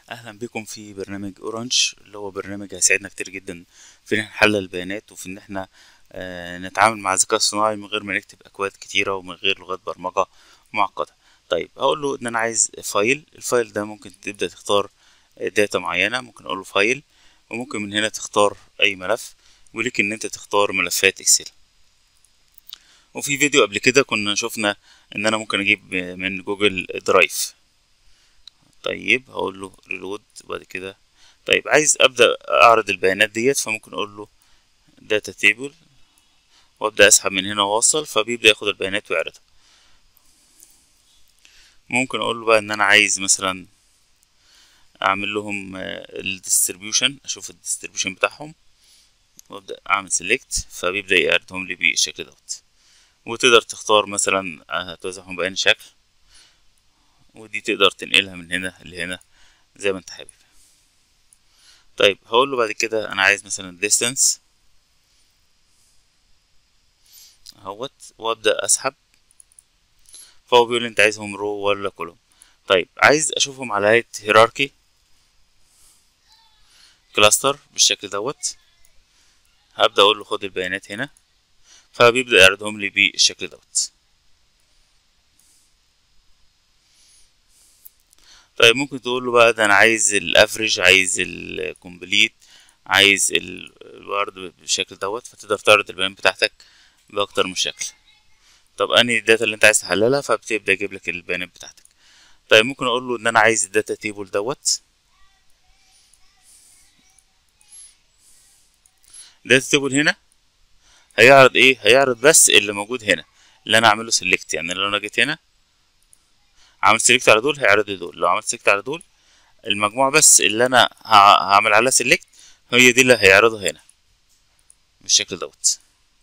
اهلا بكم في برنامج اورنج اللي هو برنامج هيساعدنا كتير جدا في ان احنا نحلل البيانات وفي ان احنا آه، نتعامل مع الذكاء الصناعي من غير ما نكتب اكواد كتيره ومن غير لغات برمجه معقده طيب هقول له ان انا عايز فايل الفايل ده ممكن تبدا تختار داتا معينه ممكن اقول له فايل وممكن من هنا تختار اي ملف وليك ان انت تختار ملفات اكسل وفي فيديو قبل كده كنا شفنا ان انا ممكن اجيب من جوجل درايف طيب هقول له ريلود وبعد كده طيب عايز ابدا اعرض البيانات ديت فممكن اقول له داتا تيبل وابدا اسحب من هنا واوصل فبيبدا ياخد البيانات ويعرضها ممكن اقول له بقى ان انا عايز مثلا اعمل لهم الديستريبيوشن اشوف الديستريبيوشن بتاعهم وابدا اعمل سيلكت فبيبدا يعرضهم لي بالشكل دوت وتقدر تختار مثلا هتوزعهم بأي شكل ودي تقدر تنقلها من هنا لهنا زي ما انت حابب طيب هقول له بعد كده انا عايز مثلا distance اهوت وابدا اسحب فهو بيقول لي انت عايزهم رو ولا كولوم طيب عايز اشوفهم على هيئه هيراركي كلاستر بالشكل دوت هبدا اقول له خد البيانات هنا فبيبدا يعرضهم لي بالشكل دوت طيب ممكن تقول له بقى ده انا عايز الافريج عايز الكومبليت عايز الورد بالشكل دوت فتقدر تعرض البيانات بتاعتك باكتر من شكل طب انهي الداتا اللي انت عايز تحللها فبتبدا يجيب لك البيانات بتاعتك طيب ممكن اقول له ان انا عايز الداتا تيبل دوت داتا تيبل هنا هيعرض ايه هيعرض بس اللي موجود هنا اللي انا اعمله سيلكت يعني لو انا جيت هنا عملت سيلكت على دول هيعرض لي دول لو عملت سيلكت على دول المجموعة بس اللي انا هعمل عليها سيلكت هي دي اللي هيعرضها هنا بالشكل دوت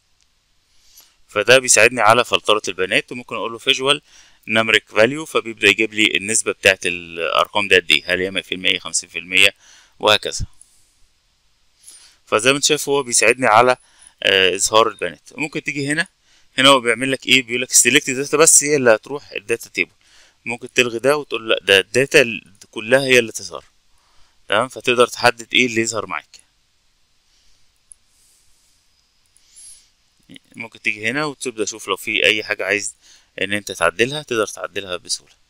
فده بيساعدني على فلترة البيانات وممكن اقول له فيجوال نمرك فاليو فبيبدأ يجيب لي النسبة بتاعت الارقام دي قد ايه هل هي مية في المية خمسين في المية وهكذا فزي ما انت شايف هو بيساعدني على آه اظهار البيانات ممكن تيجي هنا هنا هو بيعمل لك ايه بيقول لك سيلكت داتا بس هي اللي هتروح الداتا تيبل ممكن تلغي ده وتقول لا ده الداتا كلها هي اللي تظهر تمام فتقدر تحدد ايه اللي يظهر معاك ممكن تيجي هنا وتبدا تشوف لو في اي حاجه عايز ان انت تعدلها تقدر تعدلها بسهوله